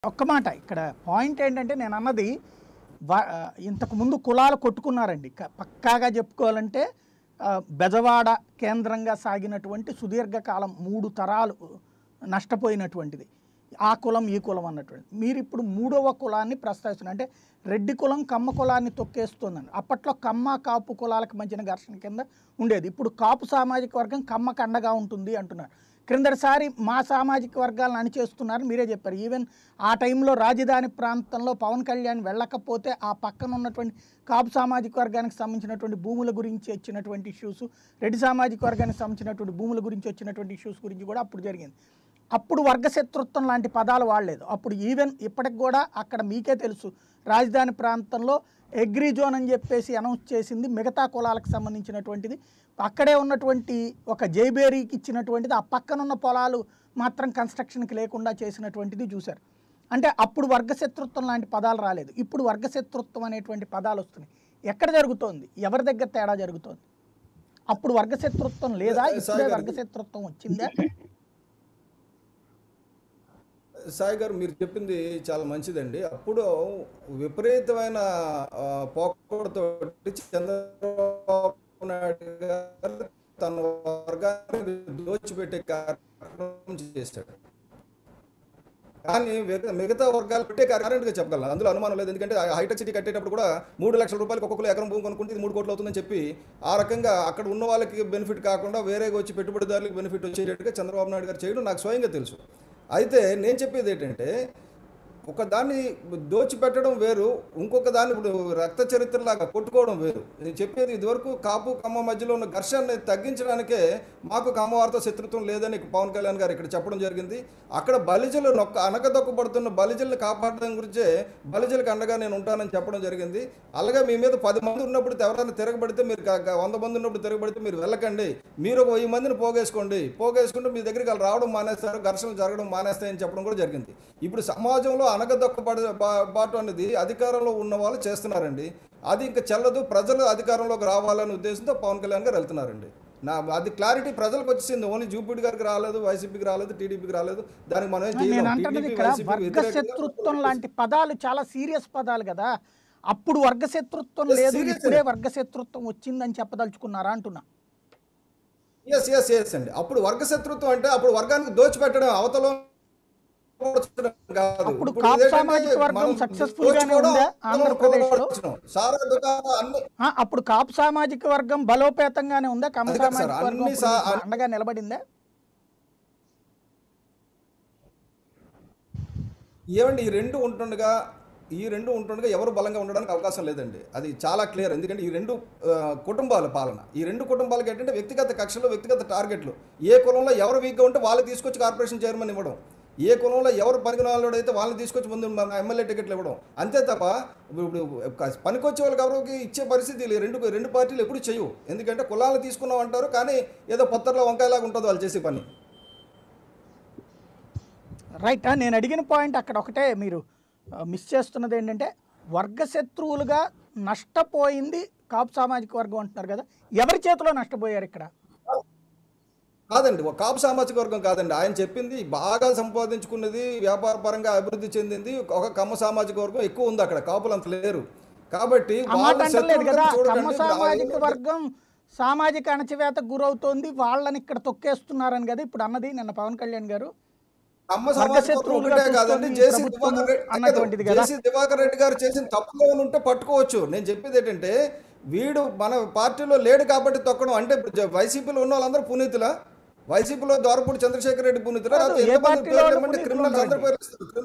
ఒక్క మాట ఇక్కడ పాయింట్ ఏంటంటే నేను అన్నది వా- ఆ, ఇంతకు ముందు కులాలు కొట్టుకున్నారండి క- పక్కాగా చెప్పుకోవాలంటే ఆ, బెజవాడ కేంద్రంగా సాగినటువంటి సుదీర్ఘకాలం మూడు తరాలు నష్టపోయినటువంటిది ఆ కులం ఈ కులం అన్నటువంటి మీరు ఇప్పుడు మూడవ కులాన్ని ప్రస్తావిస్తున్నారు అంటే రెడ్డి కులం కమ్మ కులాన్ని తొక్కేస్తుందని అప్పట్లో కమ్మ కాపు కులాలకు మధ్యన ఘర్షణ కింద ఉండేది ఇప్పుడు కాపు సామాజిక వర్గం కమ్మకు అండగా ఉంటుంది అంటున్నారు క్రిందటిసారి మా సామాజిక వర్గాలను అణిచేస్తున్నారు మీరే చెప్పారు ఈవెన్ ఆ టైంలో రాజధాని ప్రాంతంలో పవన్ కళ్యాణ్ వెళ్ళకపోతే ఆ పక్కన ఉన్నటువంటి కాపు సామాజిక వర్గానికి సంబంధించినటువంటి భూముల గురించి వచ్చినటువంటి ఇష్యూస్ రెడ్డి సామాజిక వర్గానికి సంబంధించినటువంటి భూముల గురించి వచ్చినటువంటి ఇష్యూస్ గురించి కూడా అప్పుడు జరిగింది అప్పుడు వర్గశత్రుత్వం లాంటి పదాలు వాడలేదు అప్పుడు ఈవెన్ ఇప్పటికి కూడా అక్కడ మీకే తెలుసు రాజధాని ప్రాంతంలో అగ్రి జోన్ అని చెప్పేసి అనౌన్స్ చేసింది మిగతా కులాలకు సంబంధించినటువంటిది అక్కడే ఉన్నటువంటి ఒక జైబేరీకి ఇచ్చినటువంటిది ఆ పక్కన ఉన్న పొలాలు మాత్రం కన్స్ట్రక్షన్కి లేకుండా చేసినటువంటిది చూశారు అంటే అప్పుడు వర్గశత్రుత్వం లాంటి పదాలు రాలేదు ఇప్పుడు వర్గశత్రుత్వం అనేటువంటి పదాలు వస్తున్నాయి ఎక్కడ జరుగుతోంది ఎవరి దగ్గర తేడా జరుగుతోంది అప్పుడు వర్గశత్రుత్వం లేదా ఇప్పుడే వర్గశత్రుత్వం వచ్చిందా సాయి గారు మీరు చెప్పింది చాలా మంచిదండి అప్పుడు విపరీతమైన ఆ, పోకడతో చంద్రబాబు నాయుడు గారు తన వర్గాన్ని దోచిపెట్టే కార్యక్రమం చేశాడు కానీ మిగతా- మిగతా వర్గాలు పెట్టే కరెంట్గా చెప్పగలను అందులో అనుమానం లేదు ఎందుకంటే ఆ హైటెక్ సిటీ కట్టేటప్పుడు కూడా మూడు లక్షల రూపాయలకు ఒక్కొక్కరు ఎకరం భూమి కొనుక్కుంటే ఇది మూడు కోట్లు అవుతుందని చెప్పి ఆ రకంగా అక్కడ ఉన్న వాళ్ళకి బెనిఫిట్ కాకుండా వేరేగా వచ్చి పెట్టుబడిదారులకు బెనిఫిట్ వచ్చేటట్టుగా చంద్రబాబు నాయుడు గారు చేయడం నాకు స్వయంగా తెలుసు అయితే నేను చెప్పేది ఏంటంటే ఒక దాన్ని దోచిపెట్టడం వేరు ఇంకొక దాన్ని ఇప్పుడు రక్త చరిత్రలాగా కొట్టుకోవడం వేరు నేను చెప్పేది ఇదివరకు కాపు కమ్మ మధ్యలో ఉన్న ఘర్షణని తగ్గించడానికే మాకు కమ్మవారితో శత్రుత్వం లేదని పవన్ కళ్యాణ్ గారు ఇక్కడ చెప్పడం జరిగింది అక్కడ బలిజలు నొక్క అనకదొక్కబడుతున్న బలిజల్ని కాపాడడం గురించే బలిజలకు అండగా నేను ఉంటానని చెప్పడం జరిగింది అలాగే మీ మీద పది మంది ఉన్నప్పుడు ఎవరైనా తిరగబడితే మీరు క- క- వంద మంది ఉన్నప్పుడు తిరగబడితే మీరు వెళ్ళకండి మీరు ఒక వెయ్యి మందిని పోగేసుకోండి పోగేసుకుంటే మీ దగ్గరికి వాళ్ళు రావడం మానేస్తారు ఘర్షణలు జరగడం మానేస్తాయని చెప్పడం కూడా జరిగింది ఇప్పుడు సమాజంలో అనగదొక్కబడ బా- బాటు అనేది అధికారంలో ఉన్న వాళ్ళు చేస్తున్నారండి అది ఇంకా చెల్లదు ప్రజలు అధికారంలోకి రావాలనే ఉద్దేశంతో పవన్ కళ్యాణ్ గారు వెళ్తున్నారండి నా అది క్లారిటీ ప్రజలకు వచ్చింది ఓన్లీ జూపీడి గారికి రాలేదు వైసీపీకి రాలేదు టీడీపీకి రాలేదు దానికి మనం ఏం నేను చేయలేం అంటున్నది టీడీపీ ఇక్కడ వైసీపీ వ్యతిరేకంగా వర్గశత్రుత్వం లాంటి పదాలు చాలా సీరియస్ పదాలు కదా అప్పుడు వర్గశత్రుత్వం Yes, లేదు serious. ఇప్పుడే వర్గశత్రుత్వం వచ్చిందని చెప్పదలుచుకున్నారా అంటున్నా ఎస్ ఎస్ ఎస్ అండి అప్పుడు వర్గశత్రుత్వం అంటే అప్పుడు వర్గానికి దోచిపెట్టడం అవతల కాదు. అప్పుడు ఇప్పుడు కాపు ఇదేంటంటే సామాజిక వర్గం మనం successful గానే దోచుకోవడం, ఉందా మనం ఆంధ్రప్రదేశ్లో? కొనగొట్టడం. సారా దుకాణం అన్ని ఆ, అప్పుడు కాపు సామాజిక వర్గం బలోపేతంగానే ఉందా కమ్మ అది కాదు సార్, సామాజిక వర్గం అన్ని అప్పుడు సా- మీకు అండగా నిలబడిందా ఏమండి ఈ రెండు ఉంటుండగా ఈ రెండు ఉంటుండగా ఎవరు బలంగా ఉండడానికి అవకాశం లేదండి అది చాలా క్లియర్ ఎందుకంటే ఈ రెండు ఆ, కుటుంబాల పాలన ఈ రెండు కుటుంబాలకి ఏంటంటే వ్యక్తిగత కక్షలు వ్యక్తిగత టార్గెట్లు ఏ కులంలో ఎవరు వీక్గా ఉంటే వాళ్ళు తీసుకొచ్చి కార్పొరేషన్ చైర్మన్ ఇవ్వడం ఏ కులంలో ఎవరు పనికినాళ్ళు అయితే వాళ్ళని తీసుకొచ్చి ముందు మన ఎమ్మెల్యే టికెట్లు ఇవ్వడం అంతే తప్ప ఇప్పుడు పనికొచ్చే వాళ్ళకి ఎవరికి ఇచ్చే పరిస్థితి లేదు. రెండు రెండు పార్టీలు ఎప్పుడు చేయవు ఎందుకంటే కులాలను తీసుకున్నాం అంటారు కానీ ఏదో పత్తర్లో వంకాయలాగా ఉంటుంది వాళ్ళు చేసే పని రైట్ ఆ, నేను అడిగిన పాయింట్ అక్కడ ఒకటే మీరు ఆ, మిస్ చేస్తున్నది ఏంటంటే వర్గశత్రువులుగా నష్టపోయింది కాపు సామాజిక వర్గం అంటున్నారు కదా ఎవరి చేతిలో నష్టపోయారు ఇక్కడ కాదండి ఒక కాపు సామాజిక వర్గం కాదండి ఆయన చెప్పింది బాగా సంపాదించుకున్నది వ్యాపార పరంగా అభివృద్ధి చెందింది ఒక కమ్మ సామాజిక వర్గం ఎక్కువ ఉంది అక్కడ కాపులు అంత లేరు కాబట్టి ఆ మాట వాళ్ళని అంటలేదు కదా శత్రువులుగా చూడకండి. కమ్మ సామాజిక వర్గం సామాజిక అణచివేతకు గురవుతోంది వాళ్ళని ఇక్కడ తొక్కేస్తున్నారని కదా ఇప్పుడు అన్నది నిన్న పవన్ కళ్యాణ్ గారు కమ్మ సామాజిక వర్గం వర్గశత్రువులుగా ఒకటే కాదండి చూస్తోంది జేసీ ప్రభుత్వం దివాకర్ రెడ్డి అన్నటువంటిది కదా. జేసీ దివాకర్ రెడ్డి గారు చేసిన తప్పుగా ఉంటే పట్టుకోవచ్చు నేను చెప్పేది ఏంటంటే వీడు మన పార్టీలో లేడు కాబట్టి తొక్కడం అంటే జ- వైసీపీలో ఉన్న వాళ్ళందరూ పునీతులా వైసీపీలో దోరపూడి చంద్రశేఖర్ రెడ్డి పునీతులా కాదు, లేకపోతే ఏ ఎంతమంది పార్టీలో పేర్లు వాళ్ళు ఇవ్వమంటే పునీతులు క్రిమినల్స్ అందరి పేర్లు ఇస్తారు.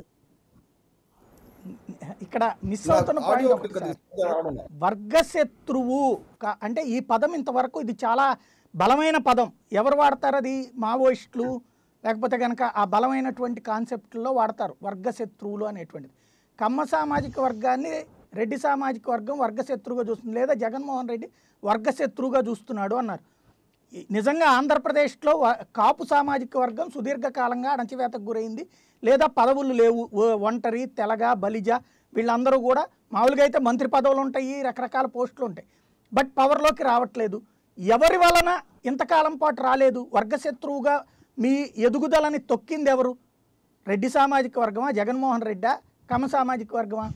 ఇక్కడ మిస్ నాకు అవుతున్న ఆడియో పాయింట్ క్లిప్ ఒకటి అది తీసుకుని రావడం లేదు. వర్గశత్రువు క- అంటే ఈ పదం ఇంతవరకు ఇది చాలా బలమైన పదం ఎవరు వాడతారు అది మావోయిస్టులు లేకపోతే కనుక ఆ బలమైనటువంటి కాన్సెప్ట్లో వాడతారు వర్గశత్రువులు అనేటువంటిది కమ్మ సామాజిక వర్గాన్ని రెడ్డి సామాజిక వర్గం వర్గశత్రువుగా చూస్తుంది లేదా జగన్మోహన్ రెడ్డి వర్గశత్రువుగా చూస్తున్నాడు అన్నారు ఈ- నిజంగా ఆంధ్రప్రదేశ్లో వ- కాపు సామాజిక వర్గం సుదీర్ఘకాలంగా అణచివేతకు గురైంది లేదా పదవులు లేవు ఓ- ఒంటరి తెలగ బలిజ వీళ్ళందరూ కూడా మామూలుగా అయితే మంత్రి పదవులు ఉంటాయి రకరకాల పోస్టులు ఉంటాయి బట్ పవర్లోకి రావట్లేదు ఎవరి వలన ఇంతకాలం పాటు రాలేదు వర్గశత్రువుగా మీ ఎదుగుదలని తొక్కింది ఎవరు రెడ్డి సామాజిక వర్గమా జగన్మోహన్ రెడ్డా కమ్మ సామాజిక వర్గమా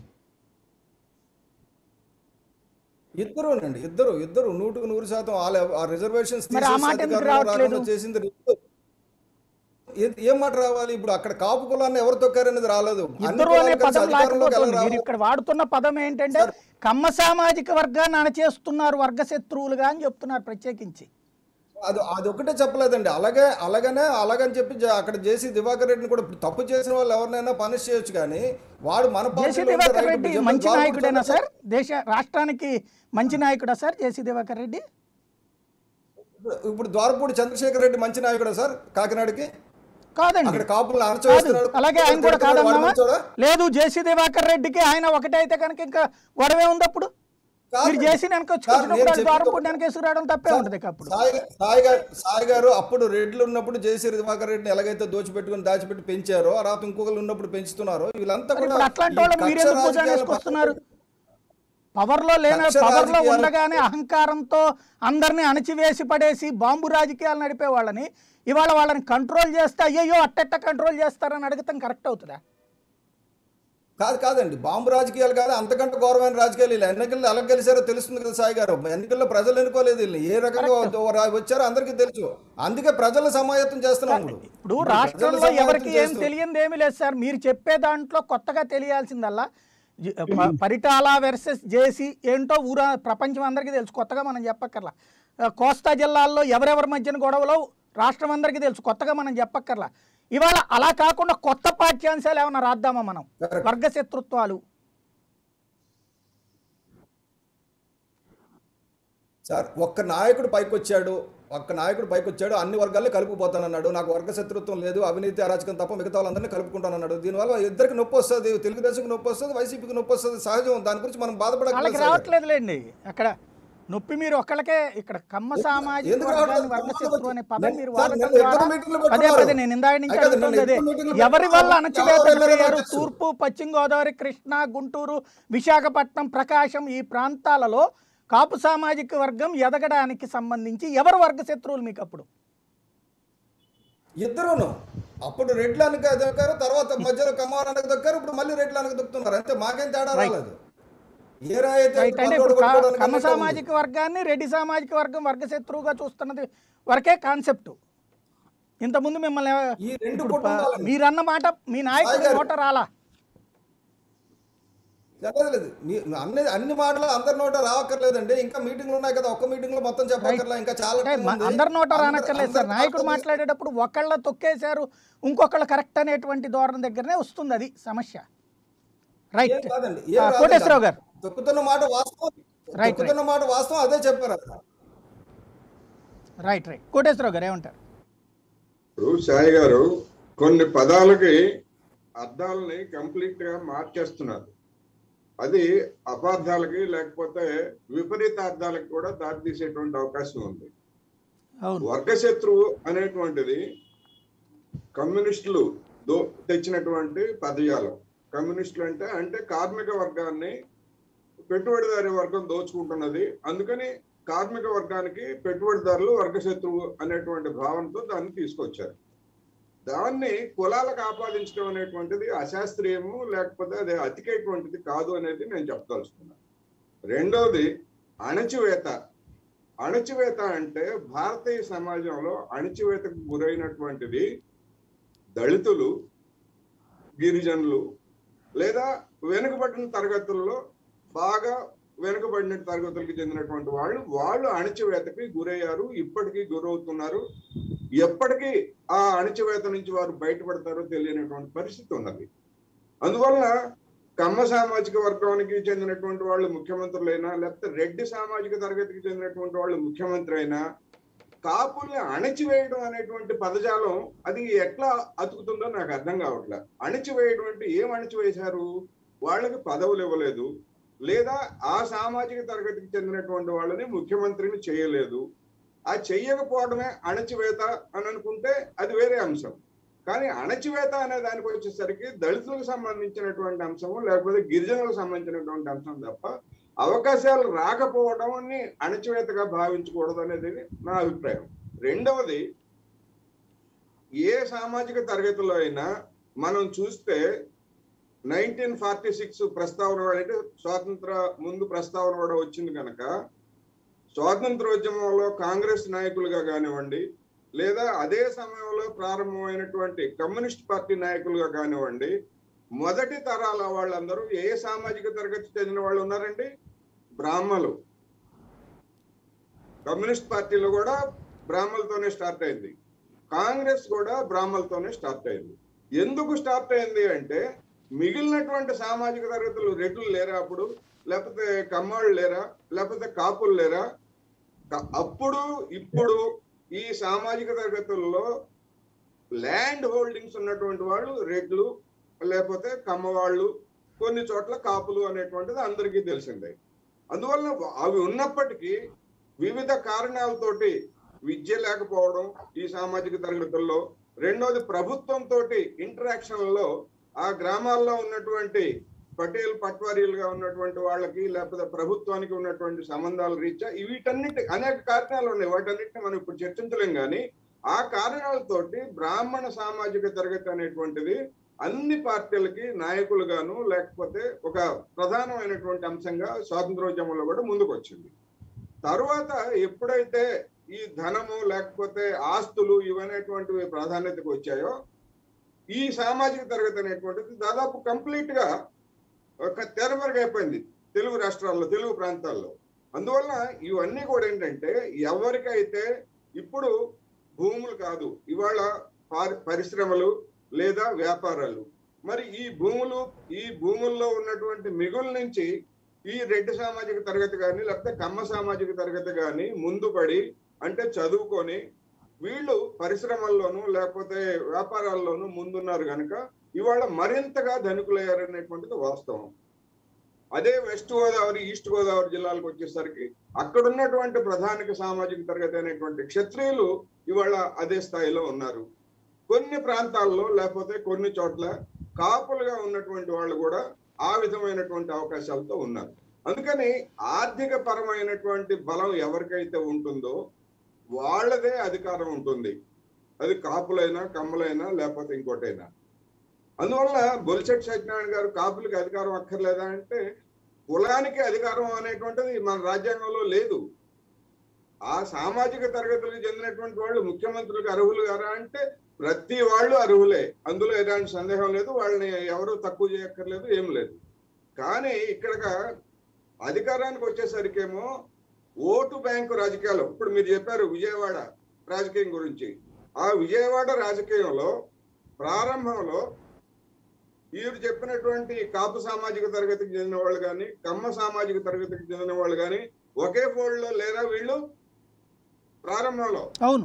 ఇద్దరునండి ఇద్దరు ఇద్దరు నూటికి నూరు శాతం వాళ్ళ- ఆ రిజర్వేషన్స్ మరి ఆ తీసేసి మాట ఎందుకు అధికారంలో రావట్లేదు? రాకుండా చేసింది ఇద్దరు. ఏ- ఏం మాట రావాలి ఇప్పుడు అక్కడ కాపు కులాన్ని ఎవరు తొక్కారనేది రాలేదు అన్ని ఇద్దరు అనే కులాలు కలిసి పదం అధికారంలోకి ఎలా లేకపోతుంది మీరు రావాలి? ఇక్కడ వాడుతున్న పదం ఏంటంటే కమ్మ సామాజిక వర్గాన్ని అణచేస్తున్నారు వర్గ శత్రువులుగా అని చెప్తున్నారు ప్రత్యేకించి అది అది ఒకటే చెప్పలేదండి అలాగే అలాగనే అలాగని చెప్పి జ- అక్కడ జేసీ దివాకర్ రెడ్డిని కూడా ఇప్పుడు తప్పు చేసిన వాళ్ళు ఎవరినైనా పనిష్ చేయొచ్చు కానీ వాడు మన జేసీ పార్టీలో ఉంటే దివాకర్ రైట్ రెడ్డి ఇప్పుడు మంచి జనరల్ నాయకుడేనా గవర్నమెంట్ సార్ దేశ రాష్ట్రానికి మంచి నాయకుడా సార్ జేసీ దివాకర్ రెడ్డి ఇప్పుడు ద్వారపూడి చంద్రశేఖర్ రెడ్డి మంచి నాయకుడా సార్ కాకినాడకి కాదండి అక్కడ కాపులను కాదు అణచివేస్తున్నాడు అలాగే ఆయన కూడా తిడుతున్నాడు, వాడు కాదన్నామా మంచోడా? లేదు జేసీ దివాకర్ రెడ్డికి ఆయన ఒకటే అయితే కనుక ఇంకా గొడవే ఉంది అప్పుడు కాదు. మీరు చేసి వెనక కాదు, వచ్చినప్పుడు నేను ద్వారం చెప్పింది పూడి వెనకేసి రావడం తప్పే ఉంటుంది ఇక అప్పుడు సాయి గా- సాయి గారు సాయి గారు అప్పుడు రెడ్లు ఉన్నప్పుడు జయశ్రీ దివాకర్ రెడ్డిని ఎలాగైతే దోచిపెట్టుకుని దాచిపెట్టి పెంచారో ఆ రాత ఇంకొకరు ఉన్నప్పుడు పెంచుతున్నారో వీళ్ళంతా మరి కూడా ఇప్పుడు అట్లాంటి ఈ వాళ్ళు కక్ష మీరెందుకు భుజాన్ని రాజకీయాల వేసుకొస్తున్నారు పట్ల- పవర్ లో లేన కక్ష పవర్ లో రాజకీయాలు- ఉండగానే అహంకారంతో అందరిని అణచివేసి పడేసి బాంబు రాజకీయాలు నడిపే వాళ్ళని ఇవాళ వాళ్ళని కంట్రోల్ చేస్తే అయ్యయ్యో అట్టెట్ట కంట్రోల్ చేస్తారని అడగటం కరెక్ట్ అవుతుందా కాదు కాదండి బాంబు రాజకీయాలు కాదు అంతకంటే ఘోరమైన రాజకీయాలు వీళ్ళు ఎన్నికల్లో ఎలా గెలిచారో తెలుస్తుంది కదా సాయి గారు ఎన్నికల్లో ప్రజలు ఎన్నుకోలేదు వీళ్ళు ఏ రకంగా వ- వచ్చారో అందరికీ తెలుసు అందుకే ప్రజలు సమాయత్తం చేస్తున్నాం ఇప్పుడు ఇప్పుడు ప్రజలు రాష్ట్రంలో సమాయత్తం ఎవరికి ఏం చేస్తున్నాం. తెలియంది ఏమీ లేదు సార్ మీరు చెప్పే దాంట్లో కొత్తగా తెలియాల్సిందల్లా జ- ప- పరిటాల వెర్సెస్ జేసీ ఏంటో ఊరా ప్రపంచం అందరికీ తెలుసు కొత్తగా మనం చెప్పక్కర్లా ఆ, కోస్తా జిల్లాల్లో ఎవరెవరి మధ్యన గొడవలో రాష్ట్రం అందరికీ తెలుసు కొత్తగా మనం చెప్పక్కర్లా ఇవాళ అలా కాకుండా కొత్త పాఠ్యాంశాలు ఏమైనా రాద్దామా మనం Correct. వర్గ శత్రుత్వాలు సార్ ఒక్క నాయకుడు పైకి వచ్చాడు ఒక్క నాయకుడు పైకి వచ్చాడు అన్ని వర్గాల్లో కలుపుకుపోతానన్నాడు నాకు వర్గ శత్రుత్వం లేదు అవినీతి అరాచకం తప్ప మిగతా వాళ్ళందరినీ కలుపుకుంటానన్నాడు దీనివల్ల ఇద్దరికి నొప్పి వస్తుంది తెలుగుదేశంకి నొప్పి వస్తుంది వైసీపీకి నొప్పి వస్తుంది సహజం దాని గురించి మనం వాళ్ళకి బాధపడలేదు రావట్లేదులేండి అక్కడ నొప్పి మీరు ఒక్కళ్ళకే ఇక్కడ కమ్మ సామాజిక ఎందుకు వర్గాన్ని రావట్లేదు? వర్గ శత్రువు అనే పదం నేను- మీరు సార్, వాడటం నేను ఇద్దరు ద్వారా మీటింగ్లు పదే పెట్టుకున్నారు. పదే నేను ఇందాక నుంచి అయితే నేను అడుగుతుంది అదే ఇద్దరు మీటింగ్లు ఎవరి వల్ల పెట్టుకున్నారు. అణచివేతకు ఎవరు గురయ్యారు తెలుసు? తూర్పు పశ్చిమ గోదావరి కృష్ణా గుంటూరు విశాఖపట్నం ప్రకాశం ఈ ప్రాంతాలలో కాపు సామాజిక వర్గం ఎదగడానికి సంబంధించి ఎవరు వర్గ శత్రువులు మీకు అప్పుడు ఇద్దరును అప్పుడు రెడ్లానికి దొక్కారు తర్వాత మధ్యలో కమ్మవారానికి దొక్కారు ఇప్పుడు మళ్ళీ రెడ్లానికి దొక్కుతున్నారు అంతే మాకేం తేడా రాలేదు ఏ రాయి అయితే రైట్ అంటే మనోడు ఇప్పుడు కా- కొట్టుకోవడానికి కమ్మ అన్నట్టే ఉంది. సామాజిక వర్గాన్ని రెడ్డి సామాజిక వర్గం వర్గ శత్రువుగా చూస్తున్నది వరకే కాన్సెప్ట్ ఇంతకుముందు మిమ్మల్ని ఈ రెండు ఇప్పుడు ప- కుటుంబాలని మీరన్న మాట మీ నాయకుడి గారు. నోట రాలా లేదు లేదు మీ అన్ని అన్ని మాటలు అందరి నోట రావక్కర్లేదండి ఇంకా మీటింగ్లు ఉన్నాయి కదా ఒక్క మీటింగ్ లో మొత్తం చెప్పక్కర్లా ఇంకా చాలా అంటే time మ- ఉంది. అందరి నోట అందరి- రానక్కర్లేదు సార్ అందరి నాయకుడు మాటలు- మాట్లాడేటప్పుడు ఒకళ్ళ తొక్కేశారు ఇంకొకళ్ళు కరెక్ట్ అనేటువంటి ధోరణి దగ్గరనే వస్తుంది అది సమస్య రైట్ ఏం కాదండి ఏం ఆ, రాదండి. కోటేశ్వరరావు గారు తొక్కుతున్న మాట వాస్తవం రైట్, తొక్కుతున్న మాట వాస్తవం అదే చెప్పారు అక్కడ రైట్ రైట్ కోటేశ్వరరావు గారు ఏమంటారు ఇప్పుడు సాయి గారు కొన్ని పదాలకి అర్థాలని కంప్లీట్ గా మార్చేస్తున్నారు అది అపార్థాలకి లేకపోతే విపరీత అర్థాలకి కూడా దారితీసేటువంటి అవకాశం ఉంది అవును వర్గశత్రువు అనేటువంటిది కమ్యూనిస్టులు దో తెచ్చినటువంటి పదజాలం కమ్యూనిస్టులు అంటే అంటే కార్మిక వర్గాన్ని పెట్టుబడిదారి వర్గం దోచుకుంటున్నది అందుకని కార్మిక వర్గానికి పెట్టుబడిదారులు వర్గశత్రువు అనేటువంటి భావనతో దాన్ని తీసుకొచ్చారు దాన్ని కులాలకు ఆపాదించడం అనేటువంటిది అశాస్త్రీయము లేకపోతే అది అతికేటువంటిది కాదు అనేది నేను చెప్పదలుచుకున్నాను రెండవది అణచివేత అణచివేత అంటే భారతీయ సమాజంలో అణచివేతకు గురైనటువంటిది దళితులు గిరిజనులు లేదా వెనుకబడిన తరగతుల్లో బాగా వెనుకబడిన తరగతులకు చెందినటువంటి వాళ్ళు వాళ్ళు అణచివేతకి గురయ్యారు ఇప్పటికీ గురవుతున్నారు ఎప్పటికీ ఆ అణచివేత నుంచి వారు బయటపడతారో తెలియనటువంటి పరిస్థితి ఉన్నది అందువలన కమ్మ సామాజిక వర్గానికి చెందినటువంటి వాళ్ళు ముఖ్యమంత్రులైనా లేకపోతే రెడ్డి సామాజిక తరగతికి చెందినటువంటి వాళ్ళు ముఖ్యమంత్రి అయినా కాపుల్ని అణచివేయడం అనేటువంటి పదజాలం అది ఎట్లా అతుకుతుందో నాకు అర్థం కావట్లే అణచివేయడం అంటే ఏం అణచివేశారు వాళ్ళకి పదవులు ఇవ్వలేదు లేదా ఆ సామాజిక తరగతికి చెందినటువంటి వాళ్ళని ముఖ్యమంత్రిని చేయలేదు ఆ చెయ్యకపోవడమే అణచివేత అని అనుకుంటే అది వేరే అంశం కానీ అణచివేత అనే దానికి వచ్చేసరికి దళితులకు సంబంధించినటువంటి అంశము లేకపోతే గిరిజనులకు సంబంధించినటువంటి అంశం తప్ప అవకాశాలు రాకపోవడాన్ని అణచివేతగా భావించకూడదు అనేది నా అభిప్రాయం రెండవది ఏ సామాజిక తరగతిలో అయినా మనం చూస్తే నైన్టీన్ ఫార్టీ సిక్స్ ప్రస్తావన కూడా అంటే స్వాతంత్ర ముందు ప్రస్తావన కూడా వచ్చింది కనుక స్వాతంత్రోద్యమంలో కాంగ్రెస్ నాయకులుగా కానివ్వండి లేదా అదే సమయంలో ప్రారంభమైనటువంటి కమ్యూనిస్ట్ పార్టీ నాయకులుగా కానివ్వండి మొదటి తరాల వాళ్ళందరూ ఏ సామాజిక తరగతి చెందిన వాళ్ళు ఉన్నారండి బ్రాహ్మలు కమ్యూనిస్ట్ పార్టీలో కూడా బ్రాహ్మలతోనే స్టార్ట్ అయింది కాంగ్రెస్ కూడా బ్రాహ్మలతోనే స్టార్ట్ అయింది ఎందుకు స్టార్ట్ అయింది అంటే మిగిలినటువంటి సామాజిక తరగతులు రెడ్లు లేరా అప్పుడు లేకపోతే కమ్మాళ్ళు లేరా లేకపోతే కాపులు లేరా క- అప్పుడు ఇప్పుడు ఈ సామాజిక తరగతుల్లో ల్యాండ్ హోల్డింగ్స్ ఉన్నటువంటి వాళ్ళు రెడ్లు లేకపోతే కమ్మవాళ్ళు కొన్ని చోట్ల కాపులు అనేటువంటిది అందరికీ తెలిసిందే అందువల్ల అవి ఉన్నప్పటికీ వివిధ కారణాలతోటి విద్య లేకపోవడం ఈ సామాజిక తరగతుల్లో రెండోది ప్రభుత్వంతో ఇంటరాక్షన్లలో ఆ గ్రామాల్లో ఉన్నటువంటి పటేల్ పట్వారీలుగా ఉన్నటువంటి వాళ్ళకి లేకపోతే ప్రభుత్వానికి ఉన్నటువంటి సంబంధాల రీత్యా వీటన్నిటి అనేక కారణాలు ఉన్నాయి వాటన్నిటిని మనం ఇప్పుడు చర్చించలేం కానీ ఆ కారణాలతోటి బ్రాహ్మణ సామాజిక తరగతి అనేటువంటిది అన్ని పార్టీలకి నాయకులుగాను లేకపోతే ఒక ప్రధానమైనటువంటి అంశంగా స్వాతంత్రోద్యమంలో కూడా ముందుకు వచ్చింది తరువాత ఎప్పుడైతే ఈ ధనము లేకపోతే ఆస్తులు ఇవనేటువంటివి ప్రాధాన్యతకు వచ్చాయో ఈ సామాజిక తరగతి అనేటువంటిది దాదాపు కంప్లీట్ గా ఒక తెరమరుగైపోయింది తెలుగు రాష్ట్రాల్లో తెలుగు ప్రాంతాల్లో అందువల్ల ఇవన్నీ కూడా ఏంటంటే ఎవరికైతే ఇప్పుడు భూములు కాదు ఇవాళ పారి- పరిశ్రమలు లేదా వ్యాపారాలు మరి ఈ భూములు ఈ భూముల్లో ఉన్నటువంటి మిగులు నుంచి ఈ రెడ్డి సామాజిక తరగతి కానీ లేకపోతే కమ్మ సామాజిక తరగతి కానీ ముందు పడి అంటే చదువుకొని వీళ్ళు పరిశ్రమల్లోనూ లేకపోతే వ్యాపారాల్లోనూ ముందున్నారు కనుక ఇవాళ మరింతగా ధనికులయ్యారనేటువంటిది వాస్తవం అదే వెస్ట్ గోదావరి ఈస్ట్ గోదావరి జిల్లాలకు వచ్చేసరికి అక్కడ ఉన్నటువంటి ప్రధానిక సామాజిక తరగతి అనేటువంటి క్షత్రియులు ఇవాళ అదే స్థాయిలో ఉన్నారు కొన్ని ప్రాంతాల్లో లేకపోతే కొన్ని చోట్ల కాపులుగా ఉన్నటువంటి వాళ్ళు కూడా ఆ విధమైనటువంటి అవకాశాలతో ఉన్నారు అందుకని ఆర్థిక పరమైనటువంటి బలం ఎవరికైతే ఉంటుందో వాళ్ళదే అధికారం ఉంటుంది అది కాపులైనా కమ్మలైనా లేకపోతే ఇంకోటైనా అందువల్ల బొలిశెట్టి సత్యనారాయణ గారు కాపులకి అధికారం అక్కర్లేదా అంటే కులానికి అధికారం అనేటువంటిది మన రాజ్యాంగంలో లేదు ఆ సామాజిక తరగతులకు చెందినటువంటి వాళ్ళు ముఖ్యమంత్రులకు అర్హులు గారా అంటే ప్రతి వాళ్ళు అర్హులే అందులో ఎలాంటి సందేహం లేదు వాళ్ళని ఎవరు తక్కువ చేయక్కర్లేదు ఏం లేదు కానీ ఇక్కడ అధికారానికి వచ్చేసరికేమో ఓటు బ్యాంకు రాజకీయాలు ఇప్పుడు మీరు చెప్పారు విజయవాడ రాజకీయం గురించి ఆ విజయవాడ రాజకీయంలో ప్రారంభంలో వీరు చెప్పినటువంటి కాపు సామాజిక తరగతికి చెందిన వాళ్ళు కానీ కమ్మ సామాజిక తరగతికి చెందిన వాళ్ళు కానీ ఒకే ఫోల్డ్ లో లేరా వీళ్ళు ప్రారంభంలో అవును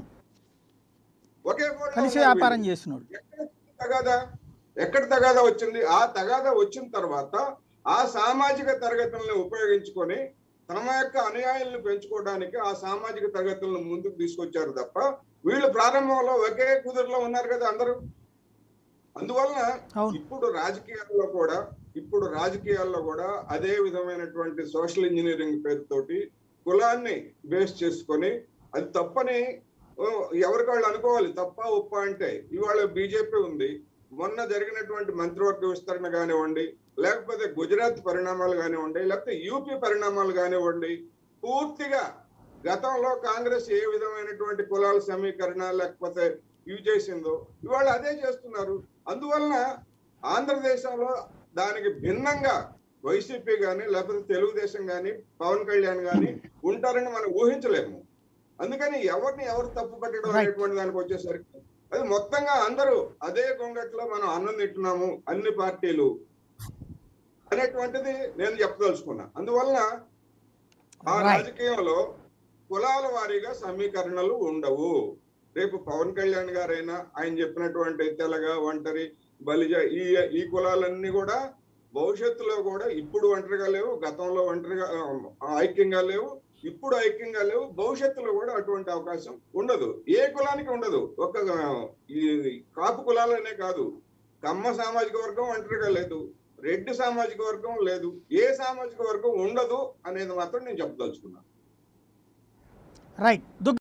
ఒకే ఫోల్డ్ లో కలిసి ఉన్నారు వ్యాపారం వీళ్ళు. చేసినోడు ఎక్కడ తగాదా ఎక్కడ తగాదా వచ్చింది ఆ తగాదా వచ్చిన తర్వాత ఆ సామాజిక తరగతులను ఉపయోగించుకొని తమ యొక్క అనుయాయులను పెంచుకోవడానికి ఆ సామాజిక తరగతులను ముందుకు తీసుకొచ్చారు తప్ప వీళ్ళు ప్రారంభంలో ఒకే కుదురులో ఉన్నారు కదా అందరూ అందువలన అవును ఇప్పుడు రాజకీయాల్లో కూడా ఇప్పుడు రాజకీయాల్లో కూడా అదే విధమైనటువంటి సోషల్ ఇంజనీరింగ్ పేరుతోటి కులాన్ని బేస్ చేసుకొని అది తప్పని ఓ, ఎవరికి వాళ్ళు అనుకోవాలి తప్ప ఉప్ప అంటే ఇవాళ బీజేపీ ఉంది మొన్న జరిగినటువంటి మంత్రివర్గ విస్తరణ కానివ్వండి లేకపోతే గుజరాత్ పరిణామాలు కానివ్వండి లేకపోతే యూపీ పరిణామాలు కానివ్వండి పూర్తిగా గతంలో కాంగ్రెస్ ఏ విధమైనటువంటి కులాల సమీకరణ లేకపోతే ఇవి చేసిందో ఇవాళ అదే చేస్తున్నారు అందువలన ఆంధ్రదేశంలో దానికి భిన్నంగా వైసీపీ కానీ లేకపోతే తెలుగుదేశం కానీ పవన్ కళ్యాణ్ కానీ ఉంటారని మనం ఊహించలేము అందుకని ఎవరిని ఎవరు తప్పు పట్టడం Right. అనేటువంటి దానికి వచ్చేసరికి అది మొత్తంగా అందరూ అదే గొంగట్లో మనం అన్నం తింటున్నాము అన్ని పార్టీలు అనేటువంటిది నేను చెప్పదలుచుకున్నా అందువలన ఆ Right. రాజకీయంలో కులాల వారీగా సమీకరణలు ఉండవు రేపు పవన్ కళ్యాణ్ గారైనా ఆయన చెప్పినటువంటి తెలగ ఒంటరి బలిజ ఈ ఈ కులాలన్నీ కూడా భవిష్యత్తులో కూడా ఇప్పుడు ఒంటరిగా లేవు గతంలో ఒంటరిగా ఆ, ఐక్యంగా లేవు ఇప్పుడు ఐక్యంగా లేవు భవిష్యత్తులో కూడా అటువంటి అవకాశం ఉండదు ఏ కులానికి ఉండదు ఒక్క ఆ, ఈ కాపు కులాలనే కాదు కమ్మ సామాజిక వర్గం ఒంటరిగా లేదు రెడ్డి సామాజిక వర్గం లేదు ఏ సామాజిక వర్గం ఉండదు అనేది మాత్రం నేను చెప్పదలుచుకున్నాను రైట్